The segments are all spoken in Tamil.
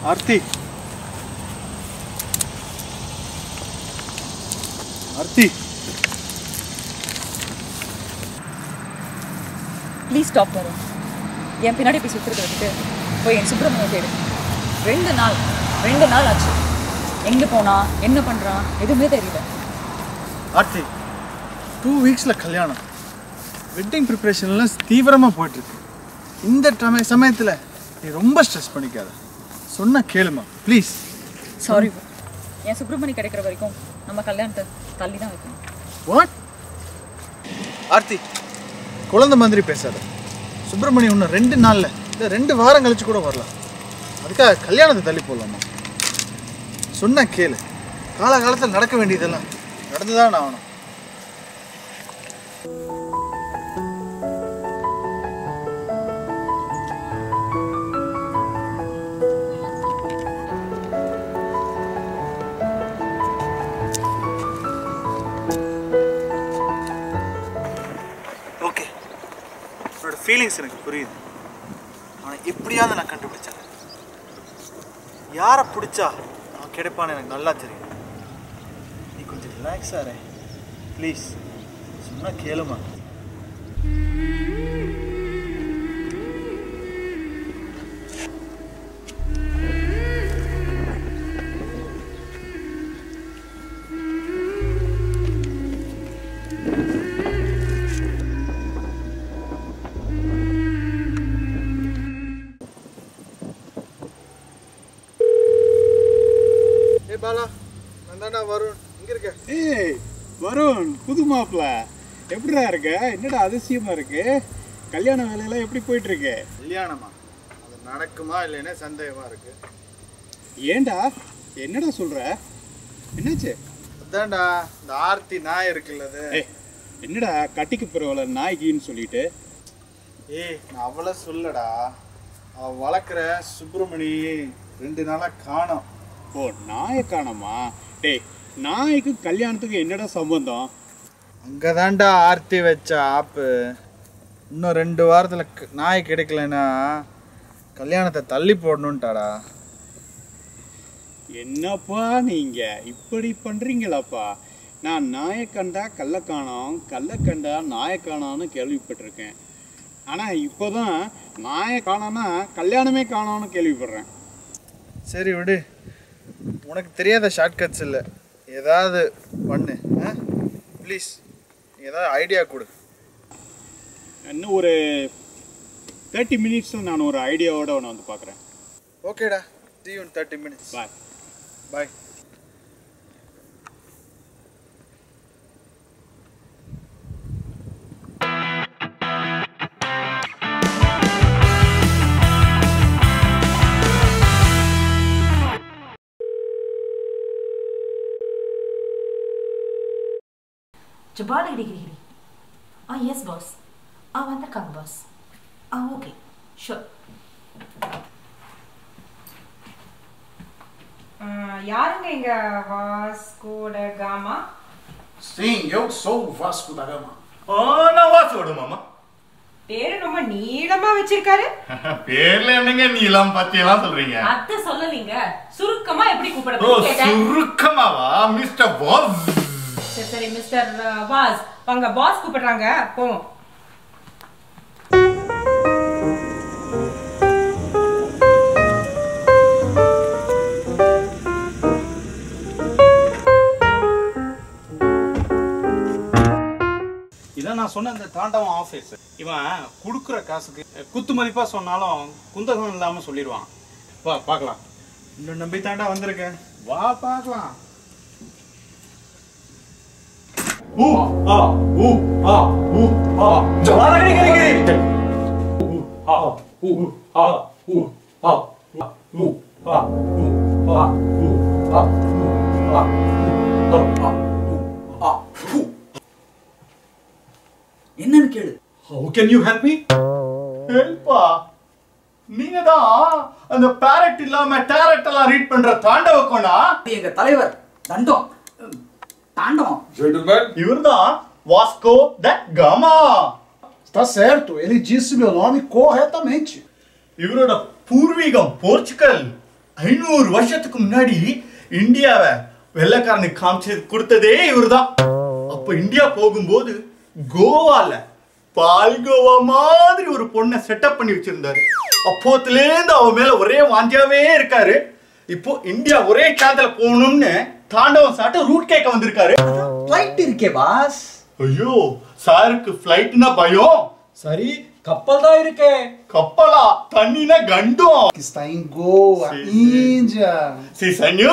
ஆர்த்தி ஆர்த்தி ப்ளீஸ் ஸ்டாப் வரும் என் பின்னாடி போய் சுற்றுறத விட்டுட்டு போய் என் சுப்பிரமணியம் தேடு ரெண்டு நாள் ரெண்டு நாள் ஆச்சு எங்கே போனா என்ன பண்ணுறான் எதுவுமே தெரியல ஆர்த்தி டூ வீக்ஸில் கல்யாணம் வெட்டிங் ப்ரிப்ரேஷன்லாம் தீவிரமாக போயிட்டுருக்கு இந்த டம சமயத்தில் நீ ரொம்ப ஸ்ட்ரெஸ் பண்ணிக்காத சொன்ன கேளுமா ப்ளீஸ் சாரி என் சுப்பிரமணி கிடைக்கிற வரைக்கும் நம்ம கல்யாணத்தை தள்ளி தான் வைக்கணும் வாட் ஆர்த்தி குழந்தை மாதிரி பேசாத சுப்பிரமணியம் இன்னும் ரெண்டு நாளில் இல்லை ரெண்டு வாரம் கழிச்சு கூட வரலாம் அதுக்காக கல்யாணத்தை தள்ளி போடலாமா சொன்ன கேளு காலகாலத்தில் நடக்க வேண்டியதெல்லாம் நடந்துதான் ஆகணும் ஓகே உன்னோட ஃபீலிங்ஸ் எனக்கு புரியுது ஆனால் எப்படியாவது நான் கண்டுபிடிச்சேன் யாரை பிடிச்சா நான் கிடைப்பான்னு எனக்கு நல்லா தெரியும் நீ கொஞ்சம் ரிலாக்ஸ் ஆகிறே ப்ளீஸ் சொன்னா கேளுமா ஏ பாலா நான் தாண்டா வருண் இங்கே இருக்க ஏய் வருண் புது மாப்பிள்ள எப்படிடா இருக்க என்னடா அதிசயமா இருக்கு கல்யாண வேலையெல்லாம் எப்படி போயிட்டு இருக்கு கல்யாணமா அது நடக்குமா இல்லைன்னா சந்தேகமா இருக்கு ஏன்டா என்னடா சொல்ற என்னாச்சு அதான்டா இந்த ஆர்த்தி நாய் இருக்குல்ல அது ஏய் என்னடா கட்டிக்கு பிறவள நாய்கின்னு சொல்லிட்டு ஏய் நான் அவளை சொல்லடா அவ வளர்க்குற சுப்பிரமணி ரெண்டு நாளா காணோம் ஓ நாயை காணோமா டேய் நாய்க்கு கல்யாணத்துக்கு என்னடா சம்பந்தம் அங்கதான்டா ஆர்த்தி வச்ச ஆப்பு இன்னும் ரெண்டு வாரத்துல க- நாய் கிடைக்கலன்னா கல்யாணத்தை தள்ளி போடணுன்ட்டாடா என்னப்பா நீங்க இப்படி பண்றீங்களாப்பா நான் நாயை கண்டா கல்ல காணோம் கல்ல கண்டா நாயை காணோம்னு கேள்விப்பட்டிருக்கேன் ஆனா இப்போதான் நாயை காணோம்னா கல்யாணமே காணோம்னு கேள்விப்படுறேன் சரி விடு உனக்கு தெரியாத ஷார்ட்கட்ஸ் இல்லை ஏதாவது பண்ணு ப்ளீஸ் ஏதாவது ஐடியா கொடு இன்னும் ஒரு தேர்ட்டி மினிட்ஸில் நான் ஒரு ஐடியாவோட உன்னை வந்து பார்க்குறேன் ஓகேடா see you in thirty minutes bye bye Jabali degree ஆ எஸ் பாஸ் ஆ வந்திருக்காங்க பாஸ் ஆ ஓகே ஷூர் யாருங்க இங்க Vasco da Gama Sim, eu sou o Vasco da Gama. நான் வாசோடு மாமா பேரு ரொம்ப நீளமா வச்சிருக்காரு பேர்ல என்னங்க நீலாம் பத்தியெல்லாம் சொல்றீங்க அத்தை சொல்லலீங்க சுருக்கமா எப்படி ஓ கூப்பிடுறது கேட்டேன் சுருக்கமாவா மிஸ்டர் பாஸ் சரி சரி மிஸ்டர் வாஸ் வாங்க பாஸ் கூப்பிடுறாங்க போவோம் இதான் நான் சொன்ன இந்த தாண்டவம் ஆஃபீஸ் இவன் கொடுக்குற காசுக்கு குத்து மதிப்பா சொன்னாலும் குந்தகம் இல்லாம சொல்லிடுவான் வா பார்க்கலாம் இன்னும் நம்பி தாண்டா வந்திருக்கேன் வா பார்க்கலாம் ஊ ஆ ஊ ஆ ஊ ஆ ஜவாலகடி கடி கடி ஊ ஆ ஊ ஆ ஊ ஆ ஊ ஆ ஊ ஆ ஊ ஆ ஊ ஆ ஆ ஆ ஊ என்னன்னு கேளு How can you help me? ஹெல்ப்பா நீங்க தான் அந்த பேரட் இல்லாம டேரட் எல்லாம் ரீட் பண்ற தாண்டவ கோணா இது எங்க தலைவர் தண்டம் உம், தாண்டவம் இவர்தான் Vasco da Gama Tá certo, ele disse meu nome corretamente. இவரோட பூர்வீகம் போர்ச்சுகல் ஐநூறு வருஷத்துக்கு முன்னாடி இந்தியாவை வெள்ளைக்காரனுக்கு காமிச்சு கொடுத்ததே இவர்தான் அப்ப இந்தியா போகும்போது கோவால பால்கோவா மாதிரி ஒரு பொண்ணை செட்டப் பண்ணி வச்சிருந்தாரு அப்போத்துலேருந்து அவன் மேல ஒரே வாஞ்சியாவே இருக்காரு இப்போ இந்தியா ஒரே சாந்தல போகணும்னு தாண்டவம் சாட்ட ரூட் கேட்க வந்திருக்காரு ஃப்ளைட் இருக்கே பாஸ் ஐயோ சாருக்கு ஃப்ளைட்னா பயம் சரி கப்பல் தான் இருக்கே கப்பலா தண்ணினா கண்டம் Que está em Goa, Sim, sim. Índia. சி சன்யு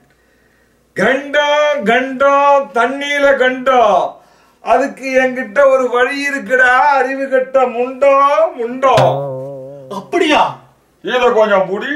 கண்டம் கண்டம் தண்ணியில கண்டம் அதுக்கு என்கிட்ட ஒரு வழி இருக்குடா அறிவு கட்ட முண்டோ முண்டோ அப்படியா இத கொஞ்சம் புடி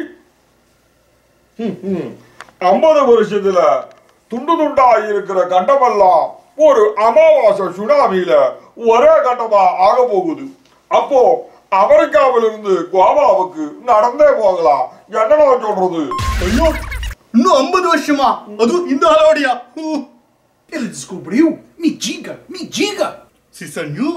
ஐம்பது வருஷத்துல துண்டு துண்டா இருக்கிற கண்டமெல்லாம் ஒரு அமாவாசை சுனாமியில ஒரே கண்டமா ஆக போகுது அப்போ அமெரிக்காவிலிருந்து கோவாவுக்கு நடந்தே போகலாம் என்னடா சொல்றது ஐயோ இன்னும் ஐம்பது வருஷமா அதுவும் இந்த ஆளோடியா Ele descobriu? Me diga, me diga! சி சன்யு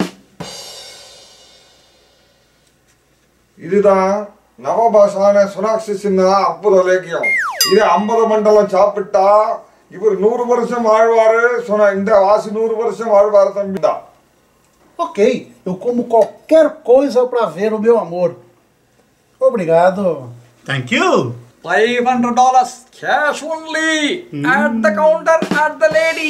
இதுதான் நவபாஷான சுனாக்சிசின் அற்புத லேக்கியம் இது ஐம்பது மண்டலம் சாப்பிட்டா இவர் நூறு வருஷம் வாழ்வாரு சொன்ன இந்த வாசி நூறு வருஷம் வாழ்வாரு தம்பிதான் Ok, eu como qualquer coisa pra ver o meu amor. Obrigado. Thank you five hundred dollars cash only at the counter at the lady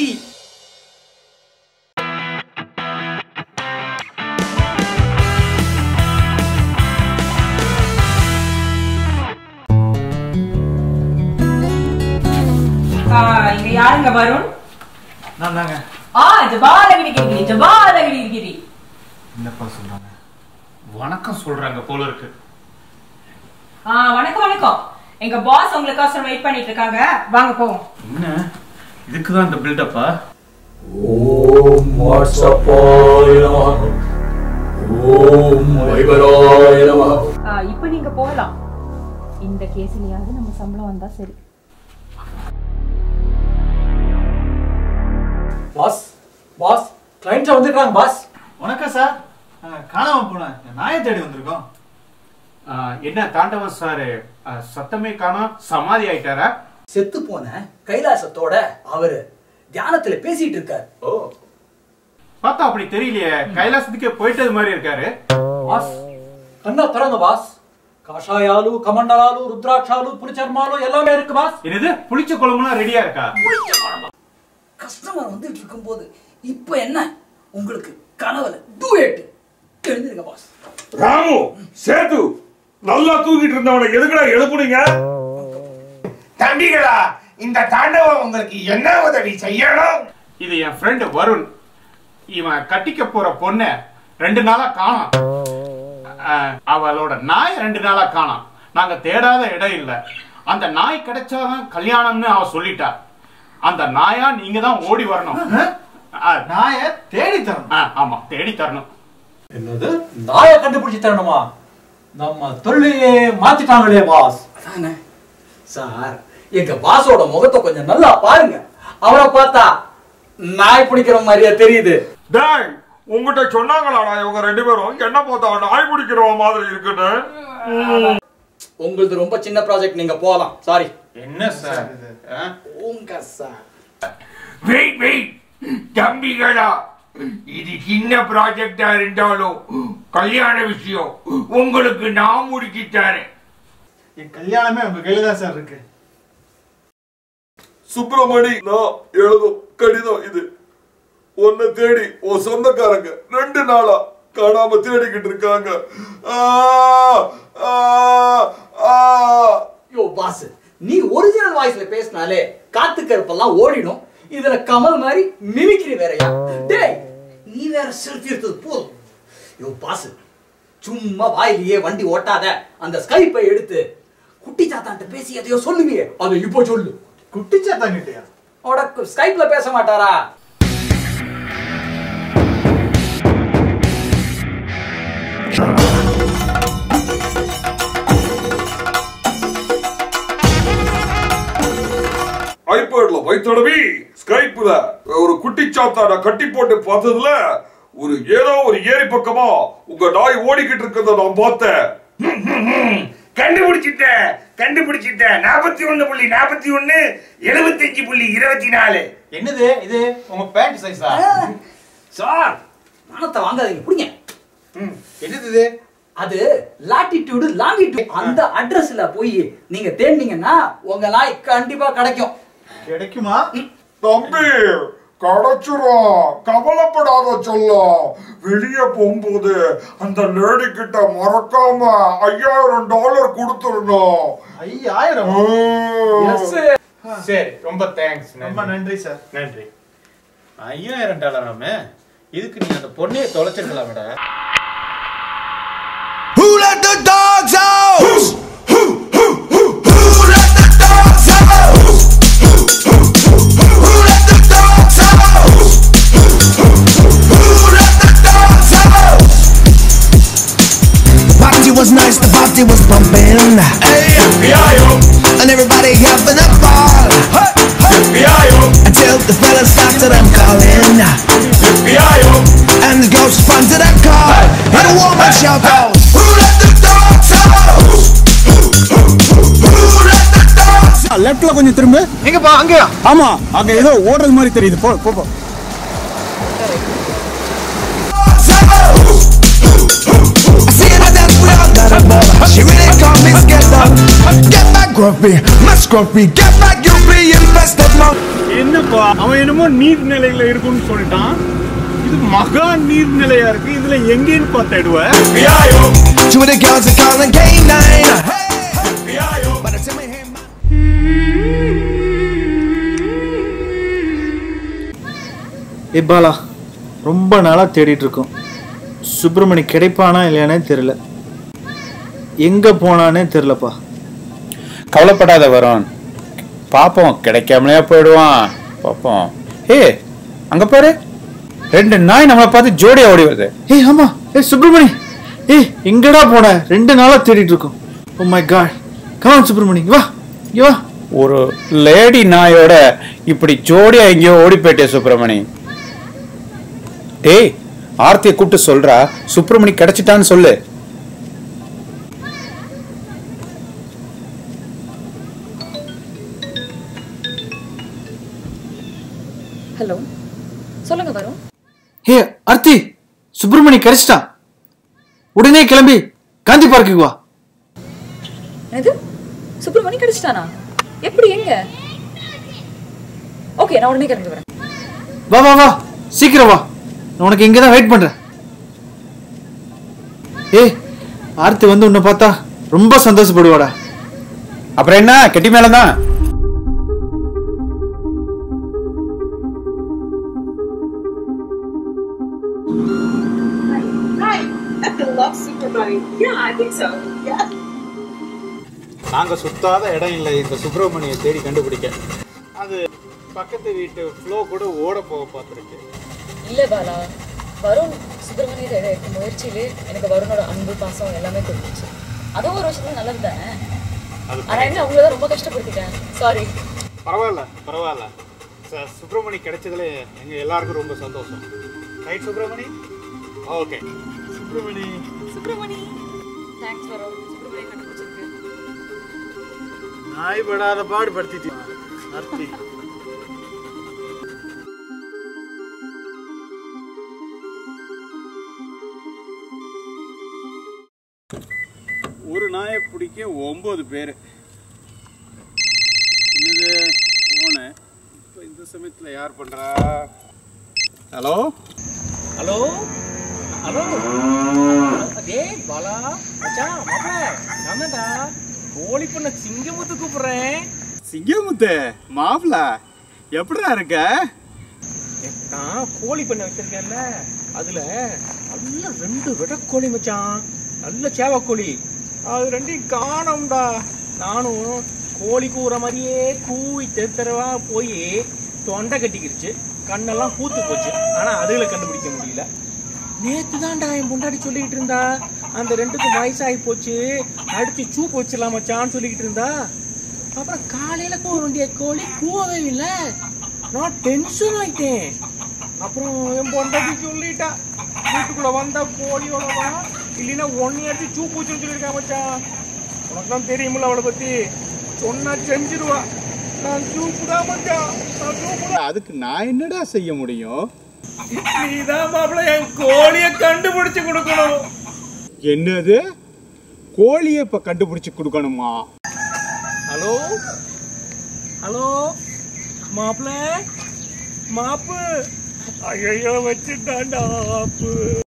ஆ, இங்க யாருங்க வருண் நான் தாங்க ஆ ஜபாலகிரி கிரி ஜபாலகிரி கிரி என்னப்பா சொல்றாங்க வணக்கம் சொல்றாங்க போல இருக்கு ஆ, வணக்கம் வணக்கம் எங்க பாஸ் உங்களுக்கோசரம் வெயிட் பண்ணிட்டு இருக்காங்க வாங்க போவோம் என்ன இதுக்கு தான் இந்த பில்டப்பா ஓம் வாட்ஸ்அப்பாய நமः ஓம் வைபராய நமः ஆ, இப்போ நீங்க போகலாம் இந்த கேஸ்லயாவது நம்ம சம்பளம் வந்தா சரி பாஸ் பாஸ் கிளைண்ட்ஸ் வந்திருக்காங்க பாஸ் வணக்கம் சார் காணாம போனேன் நாயை தேடி வந்திருக்கோம் என்ன தாண்டவன் சார் சத்தமே காணோம் சமாதி ஆயிட்டாரா செத்து போன கைலாசத்தோட அவரு தியானத்துல பேசிட்டு இருக்காரு ஓ பார்த்தா அப்படி தெரியலையே கைலாசத்துக்கே போயிட்டது மாதிரி இருக்காரு பாஸ் கண்ணா திறங்க பாஸ் காஷாயாலு கமண்டலாலு ருத்ராட்சாலு புலிச்சர்மாலு எல்லாமே இருக்கு பாஸ் என்னது புளிச்ச குழம்புலாம் ரெடியா இருக்கா கஸ்டமர் வந்துட்டு இருக்கும்போது இப்போ என்ன உங்களுக்கு கனவுல டூயட் எழுந்திருங்க பாஸ் ராமு சேது நல்லா தூங்கிட்டு இருந்தவனை எதுக்குடா எழுப்புனீங்க தம்பிகளா இந்த தாண்டவம் உங்களுக்கு என்ன உதவி செய்யணும் இது என் ஃப்ரெண்டு வருண் இவன் கட்டிக்க போற பொண்ண ரெண்டு நாளா காணோம் அஹ், அவளோட நாய் ரெண்டு நாளா காணோம் நாங்க தேடாத இடம் இல்ல அந்த நாய் கிடைச்சாதான் கல்யாணம்னு அவ சொல்லிட்டா அந்த நாயா நீங்க தான் ஓடி வரணும் அஹ், நாயை தேடி தரணும் அஹ், ஆமா தேடி தரணும் என்னது நாயை கண்டுபிடிச்சு தரணுமா நம்ம தொழிலையே மாத்திட்டாங்களே பாஸ் அதானே சார் எங்க பாஸோட முகத்தை கொஞ்சம் நல்லா பாருங்க அவரை பார்த்தா நாய் பிடிக்கிற மாதிரியா தெரியுது டேய் உங்ககிட்ட சொன்னாங்களாடா இவங்க ரெண்டு பேரும் என்ன பார்த்தா நாய் பிடிக்கிற மாதிரி இருக்குன்னு உங்களுது ரொம்ப சின்ன ப்ராஜெக்ட் நீங்க போகலாம் சாரி என்ன சார் உங்க சார் வெயிட் வெயிட் தம்பிகளா இது சின்ன ப்ராஜெக்டா இருந்தாலும் கல்யாண விஷயம் உங்களுக்கு நான் முடிச்சு தரேன் என் கல்யாணமே உங்க கையில தான் சார் இருக்கு சுப்பிரமணி நான் எழுதும் கடிதம் இது உன்னை தேடி உன் சொந்தக்காரங்க ரெண்டு நாளா காணாம தேடிக்கிட்டு இருக்காங்க ஆ, ஆ, ஆ. யோ பாஸ் நீ ஒரிஜினல் வாய்ஸ்ல பேசினாலே காத்து கருப்பெல்லாம் ஓடிடும் இதுல கமல் மாதிரி மிமிக்ரி வேறயா டேய் நீ வேற செல்ஃபி எடுத்தது போதும் யோ பாஸ் சும்மா வாயிலேயே வண்டி ஓட்டாத அந்த ஸ்கைப்பை எடுத்து குட்டி சாத்தான்ட்ட பேசி எதையோ சொல்லுவியே அதை இப்போ சொல்லு குட்டிச்சாத்தாங்கிட்டயா உனக்கு ஸ்கைப்ல பேச மாட்டாரா ஐபேட்ல வைத்தடவி ஸ்கைப்ல ஒரு குட்டிச்சாத்தான கட்டி போட்டு பார்த்ததுல ஒரு ஏதோ ஒரு ஏரி பக்கமா உங்க நாய் ஓடிக்கிட்டு இருக்கிறத நான் பார்த்தேன் கண்டுபிடிச்சிட்டேன் கண்டுபிடிச்சிட்டேன் நாற்பத்தி ஒண்ணு புள்ளி நாற்பத்தி ஒண்ணு எழுபத்தஞ்சு புள்ளி இருபத்தி நாலு என்னது இது உங்க பேண்ட் சைஸா சார் மானத்தை வாங்காதீங்க புடிங்க என்னது இது அது லாட்டிடியூடு லாங்கிடியூட் அந்த அட்ரஸ்ல போய் நீங்க தேடினீங்கன்னா உங்க நாய் கண்டிப்பா கிடைக்கும் கிடைக்குமா தம்பி கிடைச்சிரும் கவலைப்படாத சொல்லும் வெளியே போகும்போது அந்த லேடி கிட்ட மறக்காம ஐயாயிரம் டாலர் கொடுத்துடணும் ஐயாயிரம் சரி ரொம்ப தேங்க்ஸ் ரொம்ப நன்றி சார் நன்றி ஐயாயிரம் டாலராமே இதுக்கு நீ அந்த பொண்ணையே தொலைச்சிருக்கலாம் விட Who let the dogs out? Who let the dogs out? Who let the dogs out? Who let the dogs out? The party was nice, the party was pumping. Hey, and everybody having a ball. Until the fellas started them calling. And the girls responded to that call. And a woman shout out, Who let the dogs out? Who let the dogs out? லெஃப்ட்ல கொஞ்சம் திரும்ப எங்கப்பா அங்கயா ஆமா அங்க ஏதோ ஓடுறது மாதிரி தெரியுது போ போ போ I see her dance, we all got a ball. She really got me scared up. Get back, Grumpy, my Scrumpy. Get back, you be infested, man. என்னப்பா அவன் என்னமோ நீர்நிலையில இருக்குன்னு சொல்லிட்டான் இது மகா நீர்நிலையா இருக்கு இதுல எங்கேன்னு பார்த்துடுவ Two of the girls are calling K9. By the time I hear my ஏ பாலா ரொம்ப நாளாக தேடிட்டு இருக்கோம் சுப்பிரமணி கிடைப்பானா இல்லையானே தெரியல எங்கே போனானே தெரிலப்பா கவலைப்படாத வருண் பாப்போம் கிடைக்காமலே போயிடுவான் பாப்போம் ஏ அங்க பாரு ரெண்டு நாய் நம்மளை பார்த்து ஜோடியா ஓடி வருது ஏய் ஆமா ஏய் சுப்பிரமணி ஏய் எங்கடா போன ரெண்டு நாளாக தேடிட்டு இருக்கோம் oh my god come on Subramani இங்க வா இங்க வா ஒரு லேடி நாயோட இப்படி ஜோடியா எங்கேயோ ஓடி போயிட்டே சுப்பிரமணி டேய் ஆர்த்தியை கூப்பிட்டு சொல்றா சுப்பிரமணி கிடைச்சிட்டான்னு சொல்லு ஹலோ சொல்லுங்க வரும் ஹே ஆர்த்தி சுப்பிரமணி கிடைச்சிட்டான் உடனே கிளம்பி காந்தி பார்க்குக்கு வா என்னது சுப்பிரமணி கிடைச்சிட்டானா எப்படி எங்க ஓகே நான் உடனே கிளம்பி வரேன் வா வா வா சீக்கிரம் வா நான் உனக்கு இங்கே தான் வெயிட் பண்ணுறேன் ஏய் ஆர்த்தி வந்து உன்னை பார்த்தா ரொம்ப சந்தோஷப்படுவாடா அப்புறம் என்ன கெட்டி மேலதான் Hi, I love Super Bunny. Yeah, I think so. Yeah. நாங்க சுத்தாத இடம் இல்லை இந்த சுப்பிரமணியை தேடி கண்டுபிடிக்க அது பக்கத்து வீட்டு ஃப்ளோ கூட ஓட போக பார்த்துருக்கு இல்ல பாலா வருண் சுப்பிரமணிய தேட எடுத்த முயற்சியிலே எனக்கு வருணோட அன்பு பாசம் எல்லாமே தெரிஞ்சிச்சு அதுவும் ஒரு விஷயத்துல நல்லது தானே அது ஆனா என்ன அவங்கள தான் ரொம்ப கஷ்டப்படுத்திட்டேன் சாரி பரவாயில்ல பரவாயில்ல ச- சுப்பிரமணி கிடைச்சதுல எங்க எல்லாருக்கும் ரொம்ப சந்தோஷம் right Subramani okay Subramani Subramani thanks Varun சுப்பிரமணிய கண்டுபிடிச்சிருக்கு நாய் படாத பாடு படுத்திட்டு ஆர்த்தி ஒரு நாயை பிடிக்க ஒன்பது பேர் என்னது போன இப்போ இந்த சமயத்தில் யார் பண்ணுறா ஹலோ ஹலோ ஹலோ அதே பாலா மச்சான் மாப்பிள நான்தான்டா கோழி பண்ண சிங்கமுத்து கூப்பிடுறேன் சிங்கமுத்து மாப்பிள எப்படிடா இருக்க நான் கோழி பண்ண வச்சிருக்கேன்ல அதுல நல்ல ரெண்டு விடக்கோழி மச்சான் நல்ல சேவக்கோழி அது ரெண்டையும் காணோம்டா நானும் கோழி கூற மாதிரியே கூவி தெரு தெருவா போய் தொண்டை கட்டிக்கிருச்சு கண்ணெல்லாம் பூத்து போச்சு ஆனா அதுகளை கண்டுபிடிக்க முடியல நேத்து தான்டா என் பொண்டாடி சொல்லிக்கிட்டு இருந்தா அந்த ரெண்டுக்கும் வயசாகி போச்சு அடிச்சு சூப்பு வச்சிடலாம் மச்சான்னு சொல்லிக்கிட்டு இருந்தா அப்புறம் காலையில கூவ வேண்டிய கோழி கூவவே இல்லை நான் டென்ஷன் ஆயிட்டேன் அப்புறம் என் பொண்டாட்டி சொல்லிட்டா வீட்டுக்குள்ள வந்தா கோழியோட வா இல்லைன்னா ஒன்னே எடுத்து சூப்பு வச்சுன்னு சொல்லியிருக்கா மச்சான் உனக்கு தான் தெரியுமில்ல அவளை பத்தி சொன்னா செஞ்சிருவா நான் சூப்பு தான் மச்சான் நான் சூப்பு தான் அதுக்கு நான் என்னடா செய்ய முடியும் நீதான் மாப்பிள்ள என் கோழிய கண்டுபிடிச்சு கொடுக்கணும் என்னது கோழியை இப்ப கண்டுபிடிச்சு கொடுக்கணுமா ஹலோ ஹலோ மாப்பிள்ள மாப்பு ஐயோ வச்சுட்டான்டா ஆப்பு